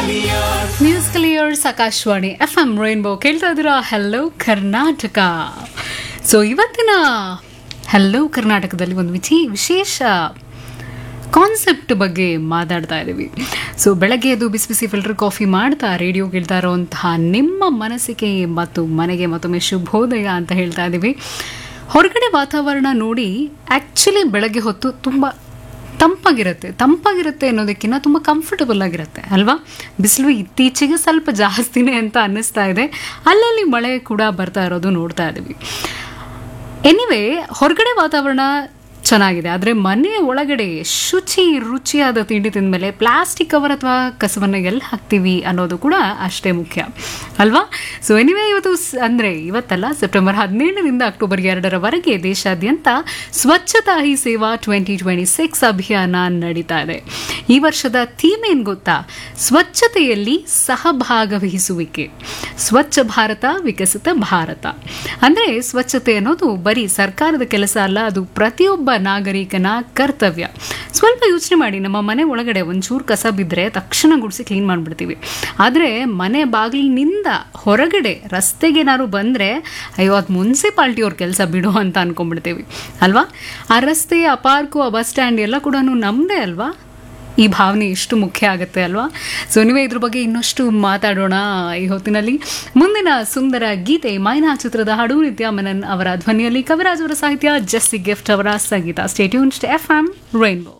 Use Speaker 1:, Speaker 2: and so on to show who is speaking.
Speaker 1: news clears Akashvani F M Rainbow ಕೇಳ್ತಾ ಇದ್ದೀರಾ hello Karnataka so ಇವತ್ತಿನ ಹೆಲೋ ಕರ್ನಾಟಕದಲ್ಲಿ ಒಂದು ವಿಚಿ ವಿಶೇಷ ಕಾನ್ಸೆಪ್ಟ್ ಬಗ್ಗೆ ಮಾತಾಡ್ತಾ ಇದ್ದೀವಿ ಸೊ ಬೆಳಗ್ಗೆ ಎದ್ದು ಬಿಸಿ ಬಿಸಿ ಫಿಲ್ಟರ್ ಕಾಫಿ ಮಾಡ್ತಾ ರೇಡಿಯೋ ಕೇಳ್ತಾ ಇರೋಂತಹ ನಿಮ್ಮ ಮನಸ್ಸಿಗೆ ಮತ್ತು ಮನೆಗೆ ಮತ್ತೊಮ್ಮೆ ಶುಭೋದಯ ಅಂತ ಹೇಳ್ತಾ ಇದ್ದೀವಿ ಹೊರಗಡೆ ವಾತಾವರಣ ನೋಡಿ ಆ್ಯಕ್ಚುಲಿ ಬೆಳಗ್ಗೆ ಹೊತ್ತು ತುಂಬ ತಂಪಾಗಿರುತ್ತೆ ತಂಪಾಗಿರುತ್ತೆ ಅನ್ನೋದಕ್ಕಿಂತ ತುಂಬ ಕಂಫರ್ಟಬಲ್ ಆಗಿರುತ್ತೆ ಅಲ್ವಾ ಬಿಸಿಲು ಇತ್ತೀಚೆಗೆ ಸ್ವಲ್ಪ ಜಾಸ್ತಿನೇ ಅಂತ ಅನ್ನಿಸ್ತಾ ಇದೆ ಅಲ್ಲಲ್ಲಿ ಮಳೆ ಕೂಡ ಬರ್ತಾ ಇರೋದು ನೋಡ್ತಾ ಇದ್ದೀವಿ ಎನಿವೆ ಹೊರಗಡೆ ವಾತಾವರಣ ಚೆನ್ನಾಗಿದೆ ಆದರೆ ಮನೆಯ ಒಳಗಡೆ ಶುಚಿ ರುಚಿಯಾದ ತಿಂಡಿ ತಿಂದಮೇಲೆ ಪ್ಲಾಸ್ಟಿಕ್ ಕವರ್ ಅಥವಾ ಕಸವನ್ನು ಎಲ್ಲಿ ಹಾಕ್ತೀವಿ ಅನ್ನೋದು ಕೂಡ ಅಷ್ಟೇ ಮುಖ್ಯ ಅಲ್ವಾ ಸೊ ಎನಿವೆ ಇವತ್ತು ಸ್- ಅಂದ್ರೆ ಇವತ್ತಲ್ಲ ಸೆಪ್ಟೆಂಬರ್ ಹದಿನೇಳರಿಂದ ಅಕ್ಟೋಬರ್ ಎರಡರವರೆಗೆ ದೇಶಾದ್ಯಂತ ಸ್ವಚ್ಛತಾ ಹಿ ಸೇವಾ ಟ್ವೆಂಟಿ ಟ್ವೆಂಟಿ ಸಿಕ್ಸ್ ಅಭಿಯಾನ ನಡೀತಾ ಇದೆ ಈ ವರ್ಷದ ಥೀಮ್ ಏನ್ ಗೊತ್ತಾ ಸ್ವಚ್ಛತೆಯಲ್ಲಿ ಸಹಭಾಗವಹಿಸುವಿಕೆ ಸ್ವಚ್ಛ ಭಾರತ ವಿಕಸಿತ ಭಾರತ ಅಂದ್ರೆ ಸ್ವಚ್ಛತೆ ಅನ್ನೋದು ಬರೀ ಸರ್ಕಾರದ ಕೆಲಸ ಅಲ್ಲ ಅದು ಪ್ರತಿಯೊಬ್ಬ ನಾಗರಿಕನ ಕರ್ತವ್ಯ ಸ್ವಲ್ಪ ಯೋಚನೆ ಮಾಡಿ ನಮ್ಮ ಮನೆ ಒಳಗಡೆ ಒಂಚೂರು ಕಸ ಬಿದ್ದರೆ ತಕ್ಷಣ ಗುಡಿಸಿ ಕ್ಲೀನ್ ಮಾಡಿಬಿಡ್ತೀವಿ ಆದರೆ ಮನೆ ಬಾಗಿಲಿನಿಂದ ಹೊರಗಡೆ ರಸ್ತೆಗೆ ಏನಾದ್ರು ಬಂದರೆ ಅಯ್ಯೋ ಅದು ಮುನ್ಸಿಪಾಲ್ಟಿಯವ್ರ ಕೆಲಸ ಬಿಡು ಅಂತ ಅನ್ಕೊಂಡ್ಬಿಡ್ತೀವಿ ಅಲ್ವಾ ಆ ರಸ್ತೆ ಆ ಪಾರ್ಕು ಆ ಬಸ್ ಸ್ಟ್ಯಾಂಡ್ ಎಲ್ಲ ಕೂಡ ನಮ್ಮದೇ ಅಲ್ವಾ ಈ ಭಾವನೆ ಎಷ್ಟು ಮುಖ್ಯ ಆಗುತ್ತೆ ಅಲ್ವಾ ಸೊ ನೀವೇ ಇದ್ರ ಬಗ್ಗೆ ಇನ್ನಷ್ಟು ಮಾತಾಡೋಣ ಈ ಹೊತ್ತಿನಲ್ಲಿ ಮುಂದಿನ ಸುಂದರ ಗೀತೆ ಮೈನಾ ಚಿತ್ರದ ಹಾಡು ನಿತ್ಯ ಮೆನನ್ ಅವರ ಧ್ವನಿಯಲ್ಲಿ ಕವಿರಾಜ್ ಅವರ ಸಾಹಿತ್ಯ ಜಸ್ಸಿ ಗಿಫ್ಟ್ ಅವರ ಸಂಗೀತ ಸ್ಟೇಟ್ಯೂನ್ ಎಫ್ ಎಂ ರೈನ್ಬೋ